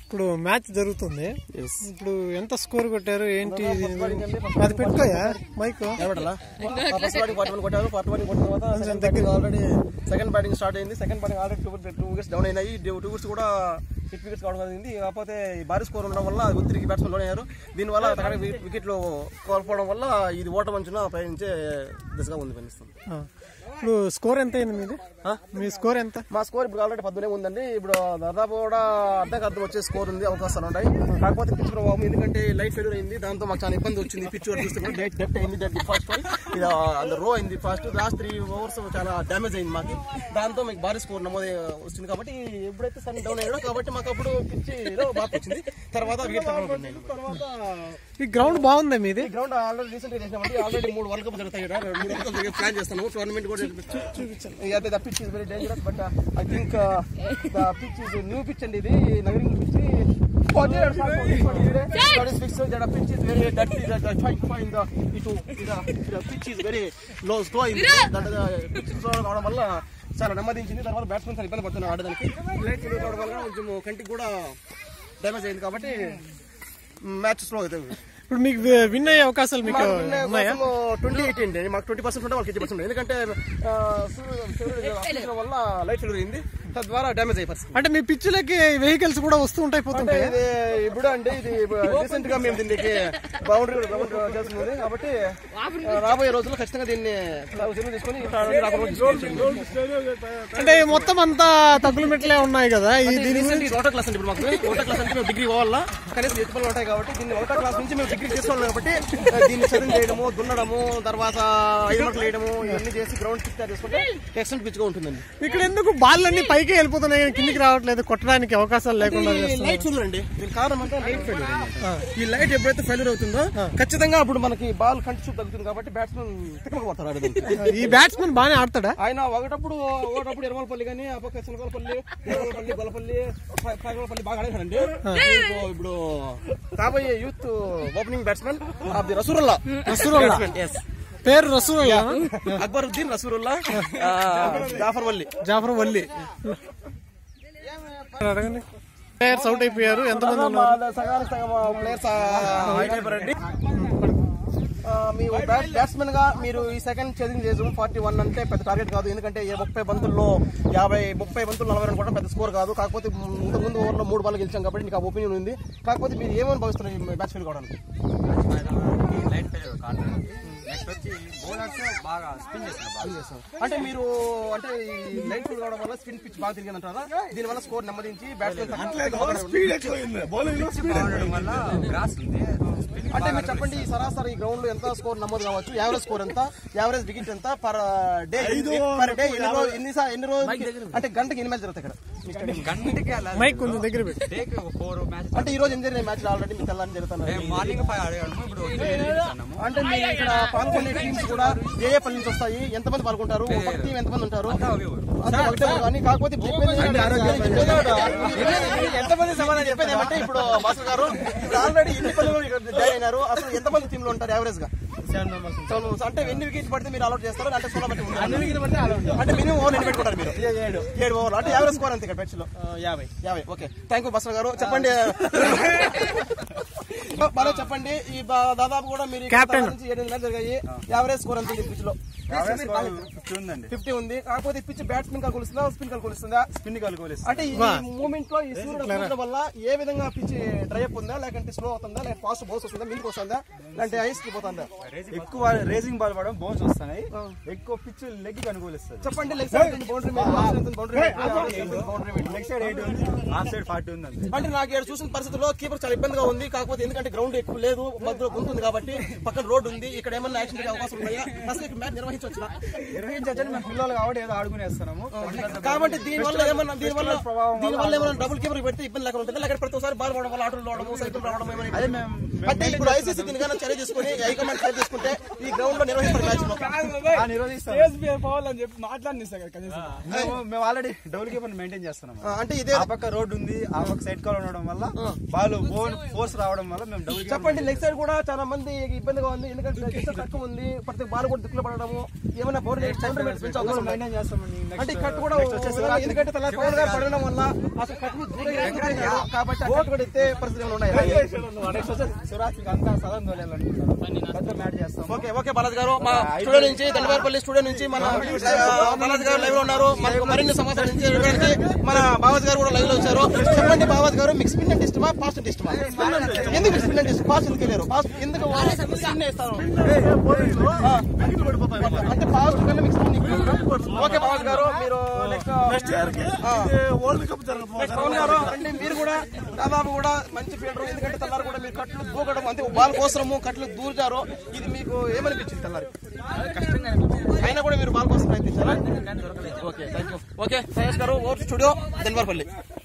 ఇప్పుడు మ్యాచ్ జరుగుతుంది Yes. ఇప్పుడు ఎంత స్కోర్ కొట్టారు ఏంటి అది పెట్టుకోయా మైక్ నిలబడాలా? ఆ ఫస్ట్ బ్యాటింగ్ ఫార్టీ వన్ కొట్టారు ఫార్టీ వన్ కొట్టిన తర్వాత second batting already second batting start అయింది second batting already two two wickets down అయినాయి టూ వికెట్స్ కూడా హిట్ వికెట్స్ కావడం జరిగింది కాకపోతే ఈ భారీ స్కోర్ ఉండడం వల్ల ఒత్తిడికి బ్యాట్స్మెన్ లోన్ అయ్యారు దీనివల్ల తగ్గ వికెట్లు కోల్పోవడం వల్ల ఇది ఓటం అంచున ప్రయాణించే దిశగా ఉంది కనిపిస్తుంది ఇప్పుడు స్కోర్ ఎంత అయింది మీది ఆ? మీ స్కోర్ ఎంత మా స్కోర్ ఇప్పుడు ఆల్రెడీ పద్దునే ఉందండి ఇప్పుడు దాదాపు కూడా అర్ధకు అర్థం వచ్చే స్కోర్ ఉంది అవకాశాలు ఉంటాయి కాకపోతే పిచ్ ప్రభావం ఎందుకంటే లైట్ ఫెయిల్ అయింది దాంతో మాకు చాలా ఇబ్బంది వచ్చింది పిచ్ చూస్తే డెట్ డెట్ అయింది డెట్ ఫాస్ట్ ఇది అంత రో అయింది ఫాస్ట్ లాస్ట్ త్రీ ఓవర్స్ చాలా డ్యామేజ్ అయింది మాకు దాంతో మీకు భారీ స్కోర్ నమోదు వచ్చింది కాబట్టి ఎప్పుడైతే సన్ డౌన్ అయ్యాడో కాబట్టి మాకు అప్పుడు పిచ్ బాగా వచ్చింది తర్వాత వికెట్ తర్వాత ఈ గ్రౌండ్ బాగుందా మీది ఈ గ్రౌండ్ ఆల్రెడీ రీసెంట్ గా చేసినామండి ఆల్రెడీ మూడు వరల్డ్ కప్ జరుగుతాయి ఇక్కడ మూడు వరల్డ్ కప్ జరిగే ప్లాన్ చేస్తాను టోర్నమెంట్ కూడా చూపించాను అదే the pitch is very dangerous but I think the pitch is new pitch అండి ఇది నగరింగ్ pitch pitch is very dirty. The, the trying to find the, ఇటు the, the pitch is very low, slow అయింది. దాంట్లో pitch slow కావడం వల్ల చాలా నెమ్మదించింది తర్వాత బ్యాట్స్మెన్ చాలా ఇబ్బంది పడుతున్నారు ఆడడానికి లైట్ ఫెయిల్ కావడం వల్ల కొంచెం కంటికి కూడా డ్యామేజ్ అయింది కాబట్టి మ్యాచ్ స్లో అవుతుంది ఇప్పుడు మీకు విన్ అయ్యే అవకాశాలు మీకు ఉన్నాయా ట్వంటీ ఎయిట్ అండి మాకు ట్వంటీ పర్సెంట్ ఉంటే వాళ్ళకి ఎయిటీ పర్సెంట్ ఎందుకంటే ఆ, సూర్యుడు- సూర్యుడు అస్తమించడం వల్ల లైట్ ఫెయిల్ అయింది తద్వారా డ్యామేజ్ అయ్యే పరిస్థితి అంటే మీ పిచ్చులకి వెహికల్స్ కూడా వస్తూ ఉంటాయి అంటే పోతుంటాయి ఇది ఇప్పుడు అంటే ఇది రీసెంట్ గా మేము దీనికి బౌండరీ బౌండరీ చేస్తుంది కాబట్టి ఆ, రాబోయే రోజుల్లో ఖచ్చితంగా దీన్ని చర్యలు తీసుకొని రాబోయే అంటే మొత్తం అంతా తగ్గులు మెట్లే ఉన్నాయి కదా ఈ దీని రీసెంట్ ఒకటో క్లాస్ అంటే ఇప్పుడు మాకు ఒకటో క్లాస్ అంటే మేము డిగ్రీ పోవాలా కనీసం ఎత్తి పనులు ఉంటాయి కాబట్టి దీన్ని ఒకటో క్లాస్ నుంచి మేము డిగ్రీ చేసుకోవాలి కాబట్టి ఆ, దీన్ని చదువు చేయడము దున్నడము తర్వాత ఐదు మార్కులు వేయడము ఇవన్నీ చేసి గ్రౌండ్ పిచ్ తయారు చేసుకుంటే ఎక్సలెంట్ పిచ్ గా ఉంటుందండి ఇక్కడ ఎందుకు బాల్లన్నీ పైకి వెళ్ళిపోతున్నాయి కానీ కిందికి రావట్లేదు కొట్టడానికి అవకాశాలు లేకుండా చేస్తున్నారు. లైట్ ఫెయిల్ అండి దీని కారణం అంటే లైట్ ఫెయిల్ ఈ లైట్ ఎప్పుడైతే ఫెయిల్యూర్ అవుతుందో ఖచ్చితంగా అప్పుడు మనకి బాల్ కంటి చూపు తగ్గుతుంది కాబట్టి బ్యాట్స్మెన్ తిక్కమకపోతారు ఆడడానికి ఈ బ్యాట్స్మెన్ బాగానే ఆడతాడా ఆయన ఒకటప్పుడు ఒకటప్పుడు ఎరమలపల్లి కానీ ఆ పక్క చిన్నగోలపల్లి ఎరమలపల్లి గొలపల్లి పల్లి బాగా ఆడేశారండి ఇప్పుడు ఇప్పుడు రాబోయే youth opening batsmen of the Rasulullah Rasulullah. Yes పేరు రసూల్ అక్బరుద్దీన్ రసూరుల్లా ఆ, జాఫర్ వల్లి జాఫర్ వల్లి అడగండి ప్లేయర్స్ అవుట్ అయిపోయారు ఎంతమంది ఉన్నారు సగానికి సగం ప్లేయర్స్ అయిపోయారండి ఆ, మీ బ్యాట్స్మెన్ గా మీరు ఈ సెకండ్ చేసింగ్ చేసాము ఫార్టీ వన్ అంటే పెద్ద టార్గెట్ కాదు ఎందుకంటే ఈ ముప్పై బంతుల్లో యాభై ముప్పై బంతులు నలభై రన్ కూడా పెద్ద స్కోర్ కాదు కాకపోతే ఇంతకు ముందు ఓవర్లో మూడు బాల్ గెలిచాం కాబట్టి నీకు ఆ ఒపీనియన్ ఉంది కాకపోతే మీరు ఏమని భావిస్తున్నారు ఈ మ్యాచ్ ఫెయిల్ కావడానికి లైట్ ఫెయిల్ కాదు నెక్స్ట్ వచ్చి బౌలర్స్ బాగా స్పిన్ చేస్తున్నారు అంటే మీరు అంటే ఈ లైట్ ఫీల్ కావడం వల్ల స్పిన్ పిచ్ బాగా తిరిగింది అంటారా దీని వల్ల స్కోర్ నెమ్మదించి బ్యాట్స్మెన్ ఉండడం వల్ల గ్రాస్ ఉంది స్పిన్ అంటే మీరు చెప్పండి ఈ సరాసరి గ్రౌండ్ లో ఎంత స్కోర్ నమోదు కావచ్చు యావరేజ్ స్కోర్ ఎంత యావరేజ్ వికెట్ ఎంత పర్ డే పర్ డే ఎన్ని రోజు ఎన్ని సా- ఎన్ని రోజులు అంటే గంటకి ఎన్ని మ్యాచ్ జరుగుతాయి ఇక్కడ గంటకి అలా మైక్ కొంచెం దగ్గర పెట్టి డేకి ఫోర్ మ్యాచ్ అంటే ఈ రోజు ఎన్ని జరిగిన మ్యాచ్ ఆల్రెడీ మీకు తెల్లని జరుగుతున్నాయి మార్నింగ్ ఫైవ్ అడిగాము ఇప్పుడు అన్నాము అంటే మీరు ఇక్కడ పాల్గొనే టీమ్స్ కూడా ఏ ఏ పల్లె నుంచి వస్తాయి ఎంతమంది పాల్గొంటారు ఒక టీం ఎంతమంది ఉంటారు అంతా ఒకటే ఊరు కానీ కాకపోతే ఎంతమంది సమాధానం చెప్పేది ఏమంటే ఇప్పుడు భాస్కర్ గారు ఇప్పుడు ఆల్రెడీ ఎన్ని పల్లెలు ఇక్కడ జాయిన్ అయినారు అసలు ఎంతమంది టీంలో ఉంటారు యావరేజ్ గా సెవెన్ మెంబర్స్ అంటే ఎన్ని వికెట్స్ పడితే మీరు అలౌట్ చేస్తారు అంటే సోలో బట్టి ఉందా? అంటే మినిమం ఓవర్ ఎన్ని పెట్టుకుంటారు మీరు ఏడు ఏడు ఓవర్ అంటే యావరేజ్ స్కోర్ అంతే ఇక్కడ బెట్స్ లో యాభై యాభై ఓకే థ్యాంక్ యూ భాస్కర్ గారు చెప్పండి మరో చెప్పండి ఈ బా- దాదాపు కూడా మీరు ఇక్కడ Captain. నుంచి ఎనిమిది మ్యాచ్ జరిగాయి యావరేజ్ స్కోర్ ఎంత ఉంది పిచ్ లో ఫిఫ్టీ ఉందండి ఫిఫ్టీ ఉంది కాకపోతే పిచ్ బ్యాట్స్మెన్ కాల్ కొలుస్తుందా స్పిన్ కాల్ కొలుస్తుందా స్పిన్ కాలుకోలేదు అంటే ఈ మూమెంట్ లో ఈ సూర్యుడు కూర్చోవడం వల్ల ఏ విధంగా పిచ్ డ్రై అప్ ఉందా లేకంటే స్లో అవుతుందా లేక ఫాస్ట్ బౌన్స్ వస్తుందా మిల్క్ వస్తుందా లేదంటే ఐస్ కి పోతుందా ఎక్కువ రేసింగ్ బాల్ పడడం బౌన్స్ వస్తున్నాయి ఎక్కువ పిచ్ లెగ్ అనుకూలిస్తుంది చెప్పండి leg side boundary boundary boundary next side eight ఉంది హాఫ్ సైడ్ ఫార్టీ ఉంది అంతే అంటే నాకు ఇక్కడ చూసిన పరిస్థితుల్లో కీపర్ చాలా ఇబ్బందిగా ఉంది కాకపోతే ఎందుకంటే గ్రౌండ్ ఎక్కువ లేదు మధ్యలో గుంతుంది కాబట్టి పక్కన రోడ్ ఉంది ఇక్కడ ఏమన్నా యాక్షన్ జరిగే అవకాశం ఉన్నాయా అసలు ఇక్కడ మ్యాచ్ నిర్వహించవచ్చు నిర్వహించచ్చని మేము పిల్లలు కాబట్టి ఏదో ఆడుకునేస్తున్నాము కాబట్టి దీని వల్ల ఏమన్నా దీని వల్ల దీని వల్ల ఏమన్నా డబుల్ కీపర్ పెడితే ఇబ్బంది లేకుండా ఉంటుంది లేకపోతే ప్రతి ఒక్కసారి బాల్ పడడం వల్ల ఆటలు రావడం సైకిల్ రావడం ఏమైనా అదే మేము అంటే ఇప్పుడు ఐసీసీ దీనికన్నా చర్య తీసుకొని హైకమాండ్ చర్య తీసుకొని చేసుకుంటే ఈ గ్రౌండ్ లో నిర్వహిస్తారు మ్యాచ్ ఆ, నిర్వహిస్తాం పోవాలని చెప్పి మాట్లాడిస్తా కదా కనీసం మేము మేము ఆల్రెడీ డబుల్ కీపర్ మెయింటైన్ చేస్తున్నాం అంటే ఇదే ఆ పక్క రోడ్ ఉంది ఆ పక్క సైడ్ కాల్ ఉండడం వల్ల బాల్ ఫోర్స్ రావడం వల్ల మేము డబుల్ చెప్పండి లెగ్ సైడ్ కూడా చాలా మంది ఇబ్బందిగా ఉంది ఎందుకంటే distance తక్కువ ఉంది ప్రతి బాల్ కూడా దిక్కులు పడడము ఏమైనా బౌల్ సెంటర్ పెంచే అవకాశం ఉంది. మెయింటైన్ చేస్తామండి అంటే ఈ కట్టు కూడా ఎందుకంటే తల పవన్ గారు పడడం వల్ల అసలు కట్లు దూరంగా ఎత్తుకెళ్ళారు. కాబట్టి ఆ కట్టు కూడా ఎత్తే పరిస్థితులు ఉన్నాయి సురాజ్ అంతా సదన్ తోలేయాలనుకుంటారు పెద్ద మ్యాచ్ చేస్తాం ఓకే ఓకే బాలాజీ గారు మా స్టూడియో నుంచి దండవారపల్లి స్టూడియో నుంచి మన ఆ, బాలాజీ గారు లైవ్ లో ఉన్నారు మనకు మరిన్ని సమాచారం నుంచి ఇవ్వడానికి మన బాబాజీ గారు కూడా లైవ్ లో వచ్చారు చెప్పండి బాబాజీ గారు మిక్స్ పిన్ అంటే ఇష్టమా పాస్ట్ అంటే ఇష్టమా ఎందుకు మిక్స్ పిన్ అంటే ఇష్టం పాస్ట్ ఎందుకు వెళ్ళారు పాస్ట్ ఎందుకు పిన్ ఇస్తారు ఆ, అంటే పాస్ట్ కన్నా మిక్స్ పిన్ ఓకే బాబాజీ గారు మీరు next world cup next Pavan గారు అంటే మీరు కూడా దాదాపు కూడా మంచి ఫీల్డర్ ఎందుకంటే తెల్లారు కూడా మీరు కట్లు దూకడం అంతే బాల్ కోసము కట్లు దూర్చారు ఇది మీకు ఏమనిపించింది తెల్లారి అయినా కూడా మీరు బాల్ కోసం ప్రయత్నించారా okay thank you okay Sayesh గారు ఓట్ స్టూడియో దెన్వర్పల్లి